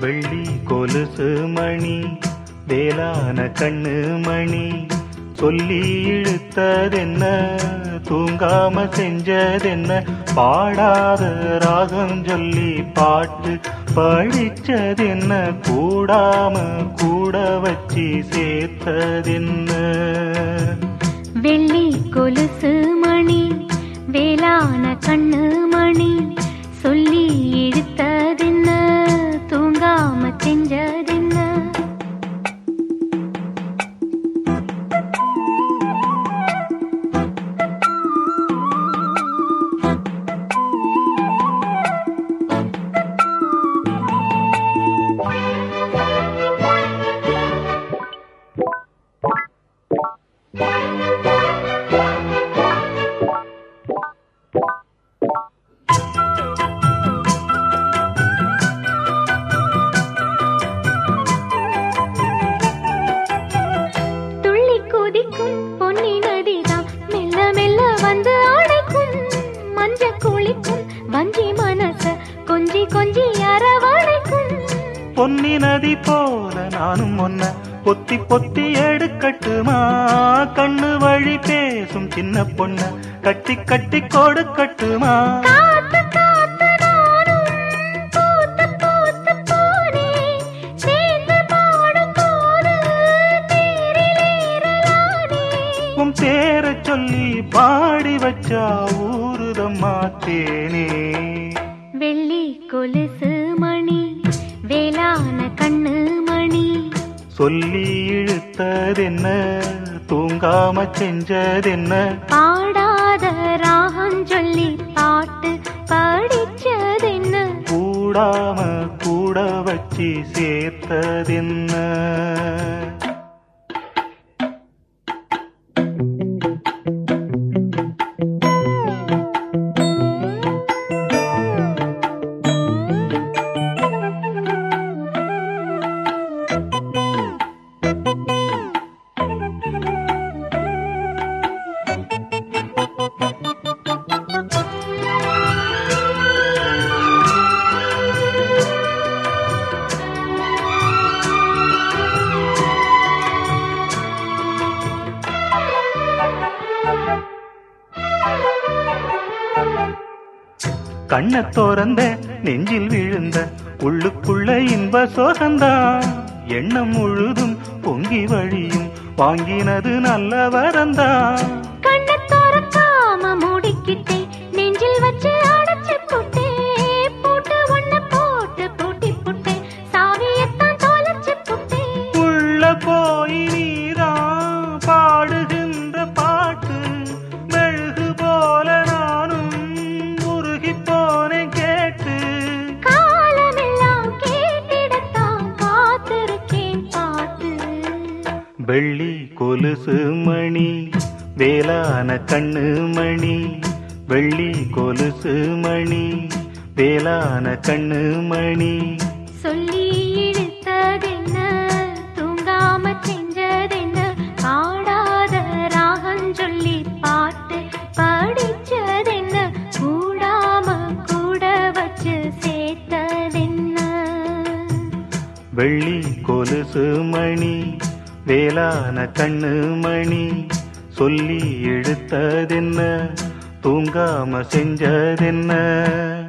வெள்ளி கொலுசு மணி வேளான கண்ணு மணி சொல்லி இழுத்ததென்ன தூங்காம செஞ்சதென்ன பாடாத ராகம் சொல்லி பாட்டு படிச்சதென்ன கூடாம கூட வச்சு சேர்த்ததென்ன வெள்ளி கொலுசு மணி வேளான கண்ணு மணி சொல்லி இழுத்ததென்ன தூங்காம செஞ்சதென்ன துள்ளி குதிக்கும் பொன்னி நதிதான் மெல்ல மெல்ல வந்து அடைக்கும் மஞ்ச குளிக்கும் வஞ்சி மனச கொஞ்சி கொஞ்சி அரவணைக்கும் பொன்னி நதி போல நானும் ஒன்ன பொத்தி பொத்தி எடுக்கட்டுமா கண்ணு வழி பேசும் சின்ன பொண்ண கட்டி கட்டி கொடுக்கட்டுமா காத்து காத்து நானும் பூத்து பூத்து போனேன் சேர்ந்து பாடும் போது தேரிலேறலானே உன் பேர சொல்லி பாடி வச்சா ஊருதம்மா தேனே வெள்ளி கொலுசு மணி வேளான கண்ணு மணி சொல்லி இழுத்ததென்ன தூங்காம செஞ்சதென்ன பாடாத ராகம் சொல்லி பாட்டு படிச்சதென்ன கூடாம கூட வச்சு சேர்த்ததென்ன கண்ண திறந்த நெஞ்சில் விழுந்த உள்ளுக்குள்ள இன்ப சோகந்தான் எண்ணம் முழுதும் பொங்கி வழியும் வாங்கினது நல்ல வரந்தான் கண்ணை திறக்காம மூடிக்கிட்டேன் நெஞ்சில் வச்சு அடைச்சு போட்டேன் போட்டு ஒண்ணு போட்டு பூட்டி போட்டேன் சாவியத்தான் தொலைச்சு போட்டேன் உள்ள போய் நீதான் பாடுகின்ற பாட்டு மெழுகு போல நானும் உருகி போனேன் கேட்டு காலமெல்லாம் கேட்டிடத்தான் காத்திருக்கேன் பாட்டு வெள்ளி கொலுசு மணி வேளான கண்ணு மணி வெள்ளி கொலுசு மணி வேளான கண்ணு மணி சொல்லி இழுத்ததென்ன தூங்காம செஞ்சதென்ன பாடாத ராகம் சொல்லி பாட்டு படிச்சதென்ன கூடாம கூட வச்சு சேர்த்ததென்ன வெள்ளி கொலுசு மணி வேளான கண்ணு மணி சொல்லி எடுத்ததென்ன தூங்காம செஞ்சதென்ன